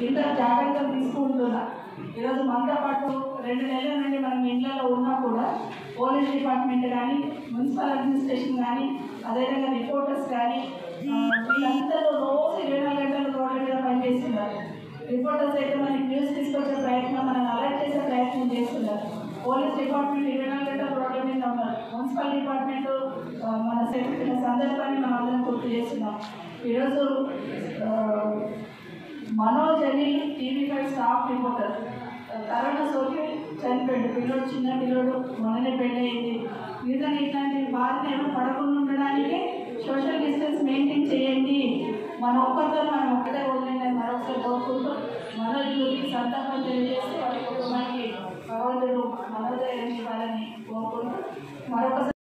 ఇంత జాగ్రత్తలు తీసుకుంటున్నా ఈరోజు మనతో పాటు రెండు నెలల నుండి మనం ఇళ్లలో ఉన్నా కూడా పోలీస్ డిపార్ట్మెంట్ కానీ మున్సిపల్ అడ్మినిస్ట్రేషన్ కానీ అదేవిధంగా రిపోర్టర్స్ కానీ ఆ, వీళ్ళందరూ రోజు ఇరవై నాలుగు గంటలు రోడ్ల మీద పనిచేస్తున్నారు రిపోర్టర్స్ అయితే మనకి న్యూస్ తీసుకొచ్చే ప్రయత్నం మనం అలర్ట్ చేసే ప్రయత్నం చేస్తున్నారు పోలీస్ డిపార్ట్మెంట్ ఇరవై నాలుగు గంటలు రోడ్ల మీద ఉన్నారు మున్సిపల్ డిపార్ట్మెంట్ ఆ, మన చేపట్టిన సందర్భాన్ని మనం అందరం గుర్తు చేస్తున్నాం ఈరోజు ఆ, మనోజ్ అని TV five staff reporter corona సోకి చనిపోయాడు పిల్లోడు చిన్న పిల్లోడు మొన్ననే పెళ్ళి అయింది నిజంగా ఇట్లాంటి బాధను ఎవరు పడకుండా ఉండడానికి సోషల్ డిస్టెన్స్ మెయింటైన్ చేయండి మన ఒక్కరితో మనం ఒక్కటే వదిలేండి మరొకసారి కోరుకుంటూ మనోజ్ గురికి సంతాపం తెలియజేసి వారి కుటుంబానికి భగవంతుడు మనోదయం ఇవ్వాలని కోరుకుంటూ మరొకసారి